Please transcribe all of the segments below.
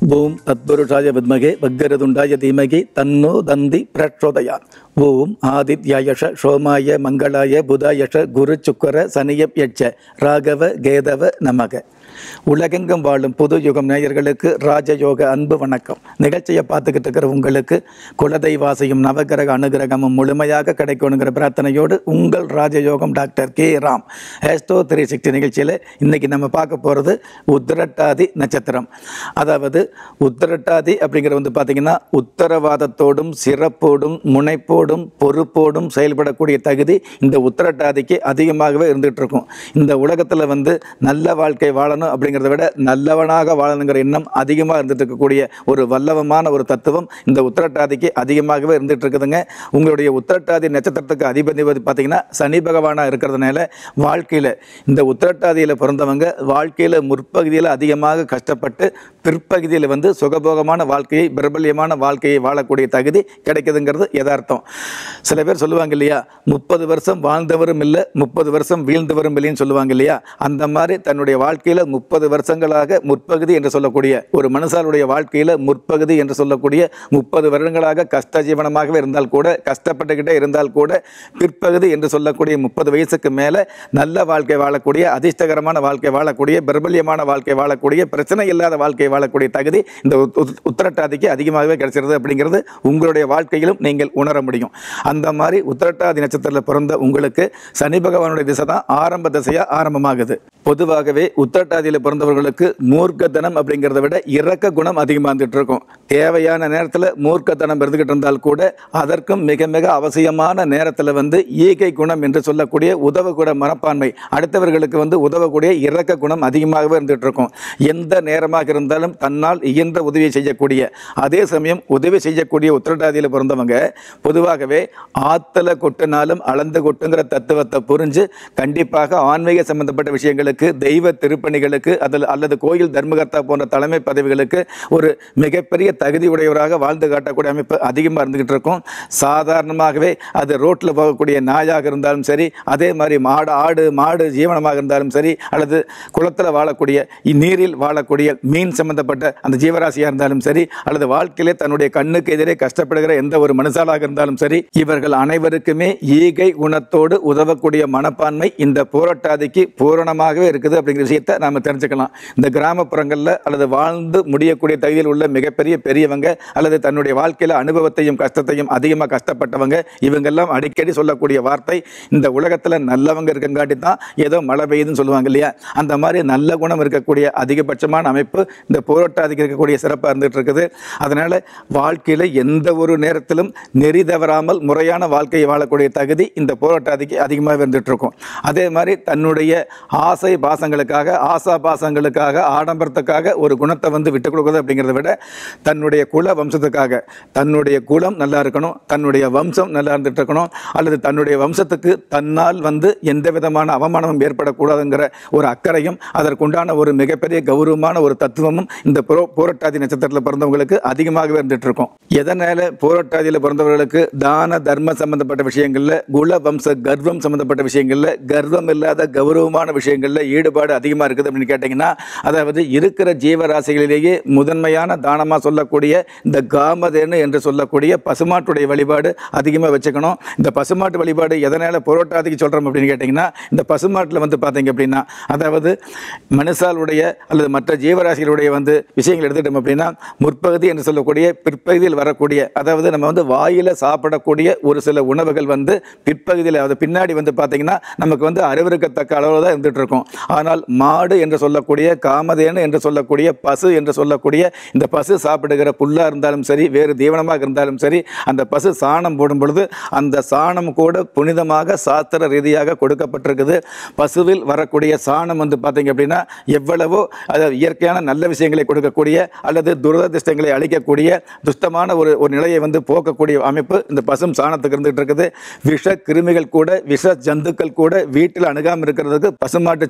ஓம் தத்புருஷாய வித்மகே வக்கரதுண்டாய தீமகி தன்னோ தந்தி பிரச்சோதயாத் ஓம் ஆதித்யாயஷ சோமாய மங்களாய புதாயஷ குரு சுக்கர சனியப் யட்ச ராகவ கேதவ நமக உலகெங்கும் வாழும் புது யுகம் நேயர்களுக்கு ராஜயோக அன்பு வணக்கம் நிகழ்ச்சியை பார்த்துக்கிட்டு இருக்கிற உங்களுக்கு குலதெய்வாசையும் நவகிரக அனுகிரகமும் முழுமையாக கிடைக்கணுங்கிற பிரார்த்தனையோடு உங்கள் ராஜயோகம் டாக்டர் கே ராம் ஹேஸ்டோ த்ரீ சிக்ஸ்டி நிகழ்ச்சியில் இன்னைக்கு நம்ம பார்க்க போகிறது உத்திரட்டாதி நட்சத்திரம் அதாவது உத்திரட்டாதி அப்படிங்கிறது வந்து பார்த்தீங்கன்னா உத்தரவாதத்தோடும் சிறப்போடும் முனைப்போடும் பொறுப்போடும் செயல்படக்கூடிய தகுதி இந்த உத்திரட்டாதிக்கு அதிகமாகவே இருந்துகிட்டு இருக்கும் இந்த உலகத்தில் வந்து நல்ல வாழ்க்கை வாழணும் அப்படிங்கிறத விட நல்லவனாக வாழணுங்கிற எண்ணம் அதிகமாக இருந்துட்டு இருக்கக்கூடிய ஒரு வல்லவமான ஒரு தத்துவம் இந்த உத்திரட்டாதிக்கு அதிகமாகவே இருந்துட்டு இருக்குதுங்க உங்களுடைய உத்திரட்டாதி நட்சத்திரத்துக்கு அதிபதி வந்து பார்த்தீங்கன்னா சனி பகவானாக இருக்கிறதுனால வாழ்க்கையில் இந்த உத்திரட்டாதியில் பிறந்தவங்க வாழ்க்கையில் முற்பகுதியில் அதிகமாக கஷ்டப்பட்டு பிற்பகுதியில் வந்து சுகபோகமான வாழ்க்கையை பிரபல்யமான வாழ்க்கையை வாழக்கூடிய தகுதி கிடைக்குதுங்கிறது யதார்த்தம் சில பேர் சொல்லுவாங்க இல்லையா முப்பது வருஷம் வாழ்ந்தவரும் இல்லை முப்பது வருஷம் வீழ்ந்தவரும் இல்லைன்னு சொல்லுவாங்க இல்லையா அந்த மாதிரி தன்னுடைய வாழ்க்கையில் முப்பது வருஷங்களாக முற்பகுதி என்று சொல்லக்கூடிய ஒரு மனுஷாலுடைய வாழ்க்கையில் முற்பகுதி என்று சொல்லக்கூடிய முப்பது வருடங்களாக கஷ்ட ஜீவனமாகவே இருந்தால் கூட கஷ்டப்பட்டுக்கிட்டே இருந்தால் கூட பிற்பகுதி என்று சொல்லக்கூடிய முப்பது வயசுக்கு மேலே நல்ல வாழ்க்கை வாழக்கூடிய அதிர்ஷ்டகரமான வாழ்க்கை வாழக்கூடிய பிரபல்யமான வாழ்க்கை வாழக்கூடிய பிரச்சனை இல்லாத வாழ்க்கை வாழக்கூடிய தகுதி இந்த உத்- உத்- உத்திரட்டாதிக்கு அதிகமாகவே கிடைச்சிருது அப்படிங்கிறது உங்களுடைய வாழ்க்கையிலும் நீங்கள் உணர முடியும் அந்த மாதிரி உத்திரட்டாதி நட்சத்திரத்தில் பிறந்த உங்களுக்கு சனி பகவானுடைய திசை தான் ஆரம்ப திசையாக ஆரம்பமாகுது பொதுவாகவே உத்திரட்டாதியில் பிறந்தவர்களுக்கு மூர்க்கத்தனம் அப்படிங்கிறத விட இறக்க குணம் அதிகமாக இருந்துட்டு இருக்கும் தேவையான நேரத்தில் மூர்க்கத்தனம் இருந்துகிட்டு இருந்தால் கூட அதற்கும் மிக மிக அவசியமான நேரத்தில் வந்து ஈகை குணம் என்று சொல்லக்கூடிய உதவக்கூட மனப்பான்மை அடுத்தவர்களுக்கு வந்து உதவக்கூடிய இறக்க குணம் அதிகமாகவே இருந்துட்டு இருக்கும் எந்த நேரமாக இருந்தாலும் தன்னால் இயன்ற உதவி செய்யக்கூடிய அதே சமயம் உதவி செய்யக்கூடிய உத்திரட்டாதியில் பிறந்தவங்க பொதுவாகவே ஆத்தல கொட்டினாலும் அளந்து கொட்டுங்கிற தத்துவத்தை புரிஞ்சு கண்டிப்பாக ஆன்மீக சம்பந்தப்பட்ட விஷயங்களுக்கு தெய்வ திருப்பணிகளுக்கு அதில் அல்லது கோயில் தர்மகர்த்தா போன்ற தலைமை பதவிகளுக்கு ஒரு மிகப்பெரிய தகுதி உடையவராக வாழ்ந்து காட்டக்கூடிய அமைப்பு அதிகமாக இருந்துகிட்டு இருக்கும் சாதாரணமாகவே அது ரோட்டில் போகக்கூடிய நாயாக இருந்தாலும் சரி அதே மாதிரி மாடு ஆடு மாடு ஜீவனமாக இருந்தாலும் சரி அல்லது குளத்தில் வாழக்கூடிய நீரில் வாழக்கூடிய மீன் சம்பந்தப்பட்ட அந்த ஜீவராசியாக இருந்தாலும் சரி அல்லது வாழ்க்கையிலே தன்னுடைய கண்ணுக்கு எதிரே கஷ்டப்படுகிற எந்த ஒரு மனுஷாலாக இருந்தாலும் சரி இவர்கள் அனைவருக்குமே ஈகை குணத்தோடு உதவக்கூடிய மனப்பான்மை இந்த போராட்டாதிக்கு பூரணமாகவே இருக்குது அப்படிங்கிற விஷயத்தை நாம தெரிஞ்சுக்கலாம் இந்த கிராமப்புறங்களில் அல்லது வாழ்ந்து முடியக்கூடிய தகுதியில் உள்ள மிகப்பெரிய பெரியவங்க அல்லது தன்னுடைய வாழ்க்கையில் அனுபவத்தையும் கஷ்டத்தையும் அதிகமாக கஷ்டப்பட்டவங்க இவங்கெல்லாம் அடிக்கடி சொல்லக்கூடிய வார்த்தை இந்த உலகத்தில் நல்லவங்க இருக்கங்காட்டி தான் ஏதோ மழை பெய்யுதுன்னு சொல்லுவாங்க இல்லையா அந்த மாதிரி நல்ல குணம் இருக்கக்கூடிய அதிகபட்சமான அமைப்பு இந்த போராட்டாதிக்கு இருக்கக்கூடிய சிறப்பாக இருந்துட்டு இருக்குது அதனால வாழ்க்கையில் எந்த ஒரு நேரத்திலும் நெறி தவறாமல் முறையான வாழ்க்கையை வாழக்கூடிய தகுதி இந்த போராட்டாதிக்கு அதிகமாக இருந்துட்டு இருக்கும் அதே மாதிரி தன்னுடைய ஆசை பாசங்களுக்காக ஆசா பாசங்களுக்காக ஆடம்பரத்துக்காக ஒரு குணத்தை வந்து விட்டு கொடுக்குறது அப்படிங்கிறத விட தன்னுடைய குல வம்சத்துக்காக தன்னுடைய குலம் நல்லா இருக்கணும் தன்னுடைய வம்சம் நல்லா இருந்துட்டு இருக்கணும் அல்லது தன்னுடைய வம்சத்துக்கு தன்னால் வந்து எந்த விதமான அவமானமும் ஏற்படக்கூடாதுங்கிற ஒரு அக்கறையும் அதற்குண்டான ஒரு மிகப்பெரிய கௌரவமான ஒரு தத்துவமும் இந்த புரோ போராட்டாதி நட்சத்திரத்தில் பிறந்தவங்களுக்கு அதிகமாகவே இருந்துட்டு இருக்கும் எதனால போராட்டாதியில் பிறந்தவர்களுக்கு தான தர்ம சம்பந்தப்பட்ட விஷயங்கள்ல குல வம்ச கர்வம் சம்பந்தப்பட்ட விஷயங்கள்ல கர்வம் இல்லாத கௌரவமான விஷயங்கள்ல ஈடுபாடு அதிகமாக இருக்குது அப்படின்னு கேட்டிங்கன்னா அதாவது இருக்கிற ஜீவராசிகளிலேயே முதன்மையான தானமாக சொல்லக்கூடிய இந்த காமதேனு என்று சொல்லக்கூடிய பசுமாட்டுடைய வழிபாடு அதிகமாக வச்சுக்கணும் இந்த பசுமாட்டு வழிபாடு எதனால் புரோட்டாதிக்கு சொல்கிறோம் அப்படின்னு கேட்டிங்கன்னா இந்த பசுமாட்டில் வந்து பார்த்தீங்க அப்படின்னா அதாவது மனுஷாலுடைய அல்லது மற்ற ஜீவராசிகளுடைய வந்து விஷயங்கள் எடுத்துட்டோம் அப்படின்னா முற்பகுதி என்று சொல்லக்கூடிய பிற்பகுதியில் வரக்கூடிய அதாவது நம்ம வந்து வாயில சாப்பிடக்கூடிய ஒரு சில உணவுகள் வந்து பிற்பகுதியில் அது பின்னாடி வந்து பார்த்தீங்கன்னா நமக்கு வந்து அறிவிருக்கத்தக்க அளவில் தான் இருந்துட்டு இருக்கும் ஆனால் மாடு என்று சொல்லக்கூடிய காமதேனு என்று சொல்லக்கூடிய பசு என்று சொல்லக்கூடிய இந்த பசு சாப்பிடுகிற புல்லா இருந்தாலும் சரி வேறு தீவனமாக இருந்தாலும் சரி அந்த பசு சாணம் போடும் பொழுது அந்த சாணம் கூட புனிதமாக சாஸ்திர ரீதியாக கொடுக்கப்பட்டிருக்குது பசுவில் வரக்கூடிய சாணம் வந்து பார்த்தீங்க அப்படின்னா எவ்வளவோ அதாவது இயற்கையான நல்ல விஷயங்களை கொடுக்கக்கூடிய அல்லது துரதிர்ஷ்டங்களை அளிக்கக்கூடிய துஷ்டமான ஒரு ஒரு நிலையை வந்து போக்கக்கூடிய அமைப்பு இந்த பசும் சாணத்துக்கு இருந்துகிட்டு இருக்குது விஷ கிருமிகள் கூட விஷ ஜந்துக்கள் கூட வீட்டில் அணுகாமல் இருக்கிறதுக்கு பசுமாட்டு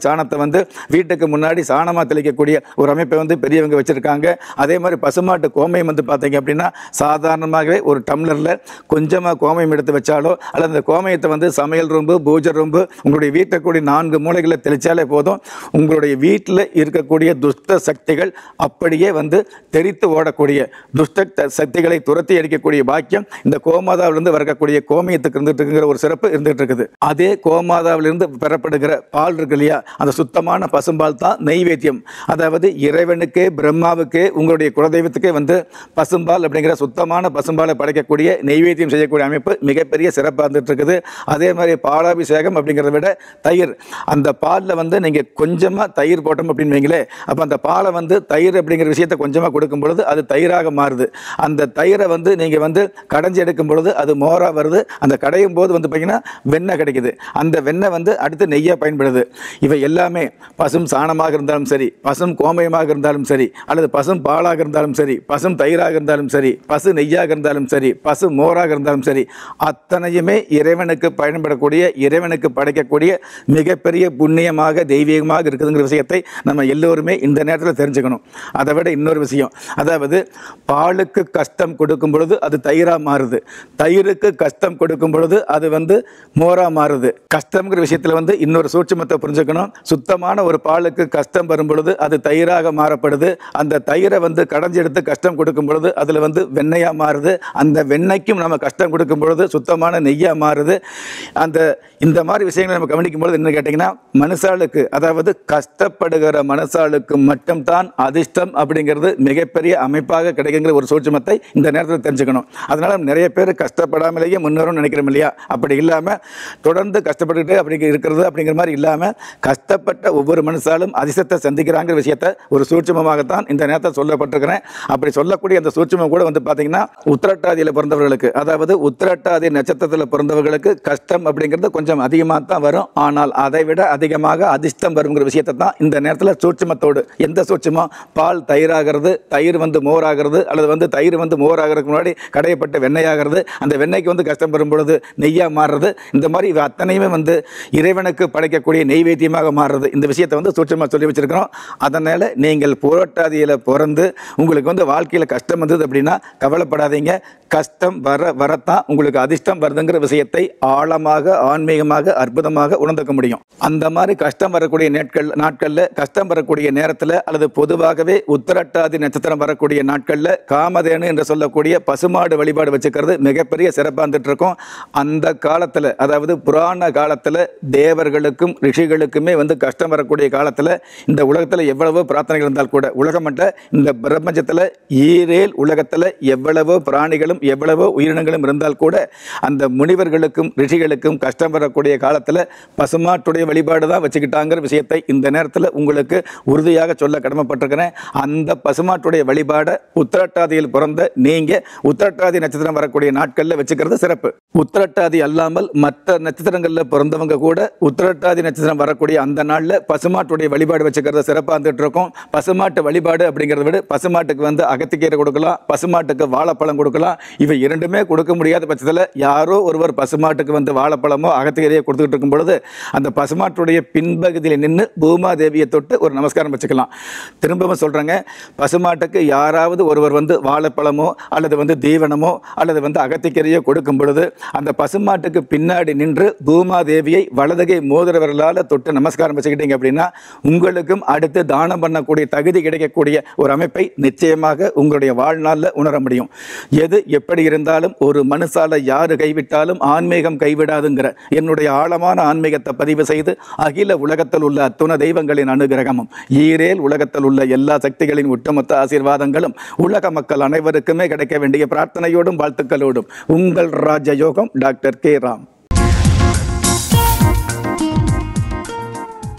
சாணத்தை வந்து வீட்டுக்கு முன்னாடி சாணமாக தெளிக்கக்கூடிய ஒரு அமைப்பை வந்து பெரியவங்க வச்சுருக்காங்க அதே மாதிரி பசுமாட்டு கோமயம் வந்து பார்த்தீங்க அப்படின்னா சாதாரணமாகவே ஒரு டம்ளரில் கொஞ்சமாக கோமயம் எடுத்து வச்சாலோ அல்லது அந்த கோமயத்தை வந்து சமையல் ரூம்பு பூஜை ரூம்பு உங்களுடைய வீட்டை கூடிய நான்கு மூலைகளில் தெளித்தாலே போதும் உங்களுடைய வீட்டில் இருக்கக்கூடிய துஷ்ட சக்திகள் அப்படியே வந்து தெரித்து ஓடக்கூடிய துஷ்ட த- சக்திகளை துரத்தி அடிக்கக்கூடிய பாக்கியம் இந்த கோமாதாவிலிருந்து வரக்கூடிய கோமயத்துக்கு இருந்துட்டு இருக்கிற ஒரு சிறப்பு இருந்துட்டு இருக்குது அதே கோமாதாவிலிருந்து பெறப்படுகிற பால் இருக்கு இல்லையா அந்த சுத்தமான பசும்பால் தான் நெய்வேத்தியம் அதாவது இறைவனுக்கே பிரம்மாவுக்கே உங்களுடைய குலதெய்வத்துக்கே வந்து பசும்பால் அப்படிங்கிற சுத்தமான பசும்பாலை படைக்கக்கூடிய நெய்வேத்தியம் செய்யக்கூடிய அமைப்பு மிகப்பெரிய சிறப்பாக இருந்துட்டு இருக்குது அதே மாதிரி பாலாபிஷேகம் அப்படிங்கிறத விட தயிர் அந்த பாலில் வந்து நீங்கள் கொஞ்சமாக தயிர் போட்டோம் அப்படின்னு வைங்களே அப்போ அந்த பாலை வந்து தயிர் அப்படிங்கிற விஷயத்தை கொஞ்சமாக கொடுக்கும் பொழுது அது தயிராக மாறுது அந்த தயிரை வந்து நீங்கள் வந்து கடைஞ்சி எடுக்கும் பொழுது அது மோராக வருது அந்த கடையும் போது வந்து பார்த்தீங்கன்னா வெண்ணெய் கிடைக்குது அந்த வெண்ணெய் வந்து அடுத்து நெய்யாக பயன்படுது இவை எல்லாமே பசும் சாணமாக இருந்தாலும் சரி பசும் கோமயமாக இருந்தாலும் சரி அல்லது பசும் பாலாக இருந்தாலும் சரி பசும் தயிராக இருந்தாலும் சரி பசு நெய்யாக இருந்தாலும் சரி பசு மோராக இருந்தாலும் சரி அத்தனையுமே இறைவனுக்கு பயன்படக்கூடிய இறைவனுக்கு படைக்கக்கூடிய மிகப்பெரிய புண்ணியமாக தெய்வீகமாக இருக்குதுங்கிற விஷயத்தை நம்ம எல்லோருமே இந்த நேரத்தில் தெரிஞ்சுக்கணும் அதை விட இன்னொரு விஷயம் அதாவது பாலுக்கு கஷ்டம் கொடுக்கும் பொழுது அது தயிராக மாறுது தயிருக்கு கஷ்டம் கொடுக்கும் பொழுது அது வந்து மோராக மாறுது கஷ்டம்ங்கிற விஷயத்தில் வந்து இன்னொரு சூட்சுமத்தை புரிஞ்சுக்கணும் சுத்தமான ஒரு பாலுக்கு கஷ்டம் வரும் பொழுது அது தயிராக மாறப்படுது அந்த தயிரை வந்து கடைஞ்சி எடுத்து கஷ்டம் கொடுக்கும் பொழுது அதில் வந்து வெண்ணெயாக மாறுது அந்த வெண்ணெய்க்கும் நம்ம கஷ்டம் கொடுக்கும் பொழுது சுத்தமான நெய்யாக மாறுது அந்த இந்த மாதிரி விஷயங்களை நம்ம கவனிக்கும் பொழுது என்ன கேட்டிங்கன்னா மனுஷாளுக்கு அதாவது கஷ்டப்படுகிற மனுஷாளுக்கு மட்டும்தான் அதிர்ஷ்டம் அப்படிங்கிறது மிகப்பெரிய அமைப்பாக கிடைக்குங்கிற ஒரு சூட்சுமத்தை இந்த நேரத்தில் தெரிஞ்சுக்கணும் அதனால நிறைய பேர் கஷ்டப்படாமலேயே முன்னேறும்னு நினைக்கிறோம் இல்லையா அப்படி இல்லாமல் தொடர்ந்து கஷ்டப்பட்டுக்கிட்டு அப்படி இருக்கிறது அப்படிங்கிற மாதிரி இல்லாமல் கஷ்டப்பட்ட ஒவ்வொரு மனுஷாலும் அதிர்ஷ்டத்தை சந்திக்கிறாங்கிற விஷயத்தை ஒரு சூட்சுமமாகத்தான் இந்த நேரத்தில் சொல்லப்பட்டிருக்கிறேன் அப்படி சொல்லக்கூடிய அந்த சூட்சுமம் கூட வந்து பார்த்தீங்கன்னா உத்திரட்டாதியில் பிறந்தவர்களுக்கு அதாவது உத்திரட்டாதி நட்சத்திரத்தில் பிறந்தவர்களுக்கு கஷ்டம் அப்படிங்கிறது கொஞ்சம் அதிகமாக தான் வரும் ஆனால் அதை விட அதிகமாக அதிர்ஷ்டம் வருங்கிற விஷயத்தை தான் இந்த நேரத்தில் சூட்சுமத்தோடு எந்த சூட்சுமம் பால் தயிராகிறது தயிர் வந்து மோராகிறது அல்லது வந்து தயிர் வந்து மோராகிறதுக்கு முன்னாடி கடையப்பட்ட வெண்ணெயாகிறது அந்த வெண்ணெய்க்கு வந்து கஷ்டம் வரும் பொழுது நெய்யாக மாறுறது இந்த மாதிரி இவை அத்தனையுமே வந்து இறைவனுக்கு படைக்கக்கூடிய நெய்வேத்தியமாக மாறுறது இந்த விஷயத்தை வந்து சூட்சமாக சொல்லி வச்சிருக்கிறோம் அதனால் நீங்கள் புரட்டாதியில் பிறந்து உங்களுக்கு வந்து வாழ்க்கையில் கஷ்டம் வந்தது அப்படின்னா கவலைப்படாதீங்க கஷ்டம் வர வரத்தான் உங்களுக்கு அதிர்ஷ்டம் வருதுங்கிற விஷயத்தை ஆழமாக ஆன்மீகமாக அற்புதமாக உணர்ந்துக்க முடியும் அந்த மாதிரி கஷ்டம் வரக்கூடிய நாட்கள் நாட்களில் கஷ்டம் வரக்கூடிய நேரத்தில் அல்லது பொதுவாகவே உத்தரட்டாதி நட்சத்திரம் வரக்கூடிய நாட்களில் காமதேனு என்று சொல்லக்கூடிய பசுமாடு வழிபாடு வச்சுக்கிறது மிகப்பெரிய சிறப்பாக இருந்துட்டு இருக்கும் அந்த காலத்தில் அதாவது புராண காலத்தில் தேவர்களுக்கும் ரிஷிகளுக்குமே வந்து கஷ்டம் வரக்கூடிய காலத்தில் இந்த உலகத்தில் எவ்வளவோ பிரார்த்தனைகள் இருந்தால் கூட உலகம் மட்ட இந்த பிரபஞ்சத்தில் ஈரேல் உலகத்தில் எவ்வளவோ பிராணிகளும் எவ்வளவோ உயிரினங்களும் இருந்தால் கூட அந்த முனிவர்களுக்கும் ரிஷிகளுக்கும் கஷ்டம் வரக்கூடிய காலத்தில் பசுமாட்டுடைய வழிபாடு தான் வச்சுக்கிட்டாங்கிற விஷயத்தை இந்த நேரத்தில் உங்களுக்கு உறுதியாக சொல்ல கடமைப்பட்டிருக்கிறேன் அந்த பசுமாட்டுடைய வழிபாடை உத்திரட்டாதியில் பிறந்த நீங்க உத்திரட்டாதி நட்சத்திரம் வரக்கூடிய நாட்களில் வச்சுக்கிறது சிறப்பு உத்திரட்டாதி அல்லாமல் மற்ற நட்சத்திரங்களில் பிறந்தவங்க கூட உத்திரட்டாதி நட்சத்திரம் வரக்கூடிய அந்த நாளில் பசுமாட்டுடைய வழிபாடு வச்சுக்கிறது சிறப்பாக இருந்துட்டு இருக்கும் பசுமாட்டு வழிபாடு அப்படிங்கிறத விட பசுமாட்டுக்கு வந்து அகத்திக்கீரை கொடுக்கலாம் பசுமாட்டுக்கு வாழைப்பழம் கொடுக்கலாம் இவை இரண்டுமே கொடுக்க முடியாத பட்சத்தில் யாரோ ஒருவர் பசுமாட்டுக்கு வந்து வாழைப்பழமோ அகத்திக்கீரையோ கொடுத்துக்கிட்டு இருக்கும் பொழுது அந்த பசுமாட்டுடைய பின்பகுதியில் நின்று பூமாதேவியை தொட்டு ஒரு நமஸ்காரம் வச்சுக்கலாம் திரும்பவும் சொல்கிறேங்க பசுமாட்டுக்கு யாராவது ஒருவர் வந்து வாழைப்பழமோ அல்லது வந்து தீவனமோ அல்லது வந்து அகத்திக்கீரையோ கொடுக்கும் பொழுது அந்த பசுமாட்டுக்கு பின்னாடி நின்று பூமாதேவியை வலதுகை மோதிரவர்களால் தொட்டு நமஸ்காரம் வச்சுக்கிட்டீங்க அப்படின்னா உங்களுக்கும் அடுத்து தானம் பண்ணக்கூடிய தகுதி கிடைக்கக்கூடிய ஒரு அமைப்பை நிச்சயமாக உங்களுடைய வாழ்நாளில் உணர முடியும் எது எப்படி இருந்தாலும் ஒரு மனுஷால யாரு கைவிட்டாலும் ஆன்மீகம் கைவிடாதுங்கிற என்னுடைய ஆழமான ஆன்மீகத்தை பதிவு செய்து அகில உலகத்தில் உள்ள அத்துண தெய்வங்களின் அனுகிரகமும் ஈரேல் உலகத்தில் உள்ள எல்லா சக்திகளின் ஒட்டுமொத்த ஆசீர்வாதங்களும் உலக மக்கள் அனைவருக்குமே கிடைக்க வேண்டிய பிரார்த்தனையோடும் வாழ்த்துக்களோடும் உங்கள் ராஜயோகம் டாக்டர் கே ராம்